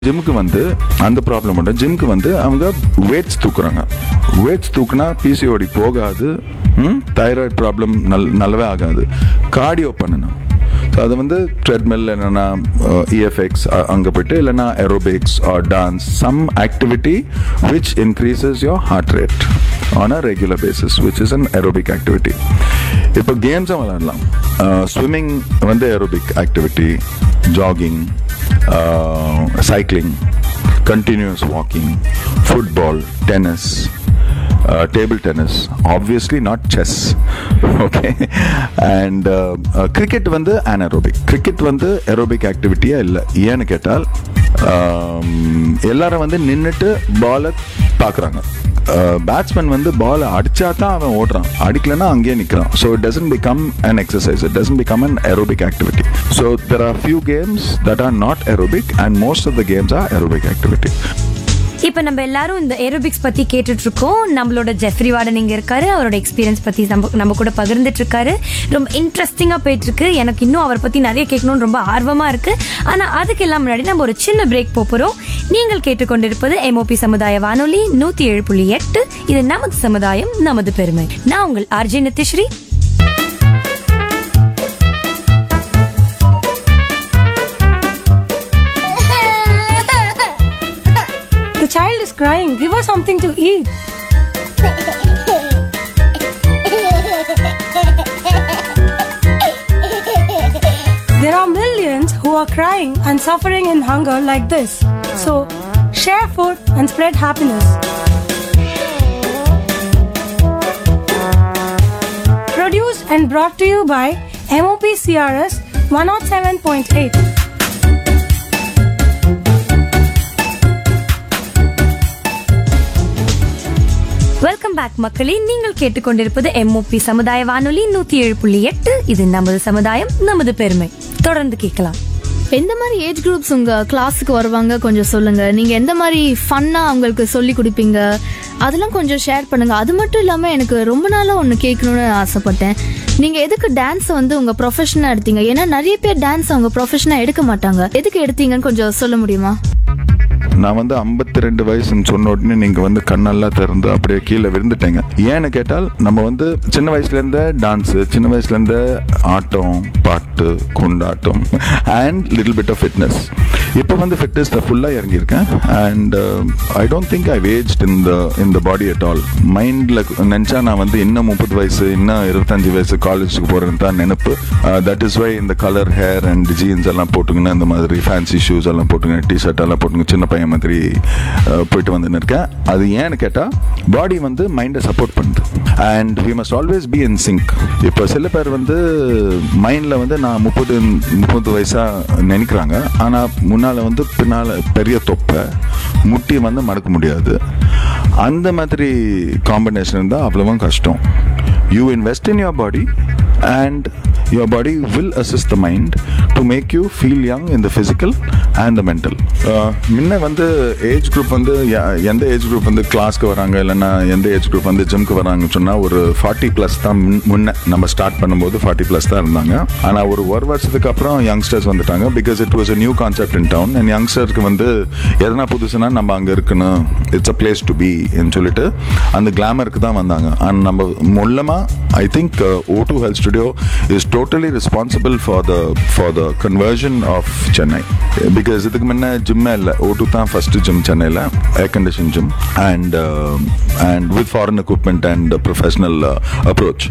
ஜிம்முக்கு வந்து அந்த ப்ராப்ளம் உண்டு ஜிம்க்கு வந்து அவங்க வெயிட்ஸ் தூக்குறாங்க வெயிட்ஸ் தூக்குனா பிசிஓடி போகாது தைராய்டு ப்ராப்ளம் நல் நல்லாவே ஆகாது கார்டியோ பண்ணணும் ஸோ அது வந்து ட்ரெட்மில் இல்லைன்னா இஎஃப்எக்ஸ் அங்கே போயிட்டு இல்லைன்னா aerobics or dance some activity which increases your heart rate on a regular basis which is an aerobic activity இப்போ கேம்ஸும் விளாடலாம் ஸ்விம்மிங் வந்து aerobic activity jogging cycling continuous walking football tennis table tennis obviously not chess okay and cricket வந்து anaerobic cricket வந்து aerobic ஆக்டிவிட்டியே இல்லை ஏன்னு கேட்டால் ஆம், எல்லாரும் வந்து நின்றுட்டு பாலை பார்க்குறாங்க பேட்ஸ்மேன் வந்து பால் அடிச்சா தான் அவன் ஓடுறான் அடிக்கலன்னா அங்கேயே நிற்கிறான் so it doesn't become an exercise it doesn't become an aerobic activity so there are few games that are not aerobic and most of the games are aerobic activity இப்ப நம்ம எல்லாரும் இந்த ஏரோபிக்ஸ் பத்தி கேட்டுட்டு இருக்கோம் நம்மளோட ஜெஃப்ரி வார்டன் இங்க இருக்காரு அவரோட எக்ஸ்பீரியன்ஸ் பத்தி நம்ம நம்ம கூட பகிர்ந்துட்டு இருக்காரு ரொம்ப இன்ட்ரெஸ்டிங்கா போயிட்டு இருக்கு எனக்கு இன்னும் அவரை பத்தி நிறைய கேட்கணும்னு ரொம்ப ஆர்வமா இருக்கு ஆனா அதுக்கு எல்லாம் முன்னாடி நம்ம ஒரு சின்ன பிரேக் போறோம் நீங்கள் கேட்டுக்கொண்டிருப்பது எம்ஓபி சமுதாய வானொலி நூத்தி ஏழு புள்ளி எட்டு இது நமது சமுதாயம் நமது பெருமை நான் உங்கள் R J Nithishree The child is crying. Give her something to eat. There are millions who are crying and suffering in hunger like this. So, share food and spread happiness. Produced and brought to you by MOP CRS 107.8. Welcome back மக்களே நீங்கள் கேட்டுக்கொண்டிருப்பது MOP சமுதாய வானொலி நூத்தி ஏழு புள்ளி எட்டு இது நமது சமுதாயம் நமது பெருமை தொடர்ந்து கேட்கலாம் எந்த மாதிரி ஏஜ் குரூப்ஸ் உங்க கிளாஸுக்கு வருவாங்க கொஞ்சம் சொல்லுங்க நீங்க எந்த மாதிரி ஃபன்னா அவங்களுக்கு சொல்லி கொடுப்பீங்க அதெல்லாம் கொஞ்சம் ஷேர் பண்ணுங்க அது மட்டும் இல்லாம எனக்கு ரொம்ப நாளா ஒன்று கேட்கணும்னு ஆசைப்பட்டேன் நீங்க எதுக்கு டான்ஸ் வந்து உங்க ப்ரொஃபஷனா எடுத்தீங்க ஏன்னா நிறைய பேர் டான்ஸ் அவங்க ப்ரொஃபஷனா எடுக்க மாட்டாங்க எதுக்கு எடுத்தீங்கன்னு கொஞ்சம் சொல்ல முடியுமா நான் வந்து 52 ரெண்டு வயசுன்னு சொன்ன உடனே நீங்க வந்து கண்ணெல்லாம் திறந்து அப்படியே கீழே விழுந்துட்டீங்க ஏன்னு கேட்டால் நம்ம வந்து சின்ன வயசுல இருந்தே டான்ஸ் சின்ன வயசுல இருந்தே ஆட்டம் பாட்டு கொண்டாட்டம் and little bit of fitness இப்போ வந்து ஃபிட்னஸ்ல ஃபுல்லாக இறங்கியிருக்கேன் and I don't think I wasted in the in the body at all மைண்டில் நினச்சா நான் வந்து இன்னும் முப்பது வயசு இன்னும் இருபத்தஞ்சு வயசு காலேஜுக்கு போகிறேன்னு தான் நினைப்பு தட் இஸ் வை இந்த கலர் ஹேர் அண்ட் ஜீன்ஸ் எல்லாம் போட்டுங்கன்னு இந்த மாதிரி ஃபேன்சி ஷூஸ் எல்லாம் போட்டுங்க டிஷர்ட் எல்லாம் போட்டுங்க சின்ன பையன் மாதிரி அஹ், போயிட்டு வந்துன்னு இருக்கேன் அது ஏன்னு கேட்டால் பாடி வந்து மைண்டை சப்போர்ட் பண்ணுது and we must always be in sync இப்போ சில பேர் வந்து மைண்டில் வந்து நான் முப்பது முப்பது வயசாக நினைக்கிறாங்க ஆனால் முன்னால் வந்து பின்னால் பெரிய தொப்பை முட்டி வந்து மடக்க முடியாது அந்த மாதிரி காம்பினேஷன் இருந்தால் அவ்வளவும் கஷ்டம் you invest in your body and your body will assist the mind to make you feel young in the physical and the mental Uh, முன்ன வந்து ஏஜ் குரூப் வந்து ய- எந்த ஏஜ் குரூப் வந்து கிளாஸ்க்கு வராங்க இல்லைன்னா எந்த ஏஜ் குரூப் வந்து ஜிம்க்கு வராங்கன்னு சொன்னால் ஒரு ஃபார்ட்டி ப்ளஸ் தான் முன்- முன்ன நம்ம ஸ்டார்ட் பண்ணும்போது ஃபார்ட்டி ப்ளஸ் தான் இருந்தாங்க ஆனால் ஒரு ஒரு வருஷத்துக்கு அப்புறம் யங்ஸ்டர்ஸ் வந்துட்டாங்க because it was a new concept in town and யங்ஸ்டருக்கு வந்து எதனா புதுசுனா நம்ம அங்கே இருக்கணும் it's a place to be சொல்லிட்டு அந்த கிளாமருக்கு தான் வந்தாங்க அண்ட் நம்ம மூலமாக I think O two health studio is totally responsible for the for the conversion of Chennai because இதுக்கு முன்ன ஜிம்மே இல்லை ஓ டூ தான் ஃபர்ஸ்ட் ஜிம் சென்னையில் air condition gym and and with foreign equipment and professional approach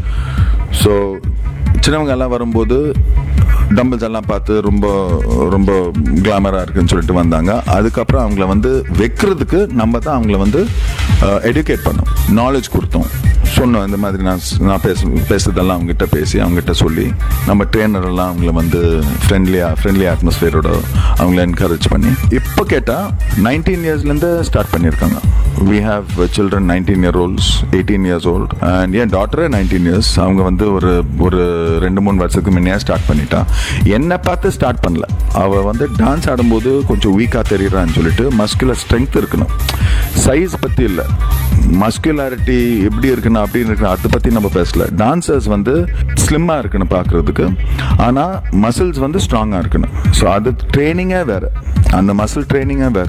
so சின்னவங்க எல்லாம் வரும்போது dumbbells எல்லாம் பார்த்து ரொம்ப ரொம்ப கிளாமராக இருக்குன்னு சொல்லிட்டு வந்தாங்க அதுக்கப்புறம் அவங்கள வந்து வைக்கிறதுக்கு நம்ம தான் அவங்கள வந்து எடுகேட் பண்ணோம் நாலேஜ் கொடுத்தோம் சொன்னோம் இந்த மாதிரி நான் ஸ்- நான் பேச பேசுறதெல்லாம் அவங்ககிட்ட பேசி அவங்ககிட்ட சொல்லி நம்ம ட்ரெயினர் எல்லாம் அவங்கள வந்து ஃப்ரெண்ட்லியாக ஃப்ரெண்ட்லி அட்மாஸ்ஃபியரோட அவங்கள என்கரேஜ் பண்ணி இப்போ கேட்டால் நைன்டீன் இயர்ஸ்லேருந்து ஸ்டார்ட் பண்ணியிருக்காங்க we have children nineteen year olds eighteen years old and என் டாட்டரே நைன்டீன் இயர்ஸ் அவங்க வந்து ஒரு ஒரு ரெண்டு மூணு வருஷத்துக்கு முன்னே ஸ்டார்ட் பண்ணிட்டா என்னை பார்த்து ஸ்டார்ட் பண்ணல அவள் வந்து டான்ஸ் ஆடும்போது கொஞ்சம் வீக்காக தெரியறான்னு சொல்லிட்டு மஸ்குலர் ஸ்ட்ரென்த் இருக்கணும் சைஸ் பற்றி இல்லை மஸ்குலாரிட்டி எப்படி இருக்குன்னா அப்படின்னு இருக்கு அதை பத்தி நம்ம பேசல டான்சர்ஸ் வந்து ஸ்லிம்மா இருக்கணும் பார்க்கிறதுக்கு ஆனா மசில்ஸ் வந்து ஸ்ட்ராங்கா இருக்கணும் ஸோ அது ட்ரைனிங்கே வேற அந்த மசில் ட்ரைனிங்கே வேற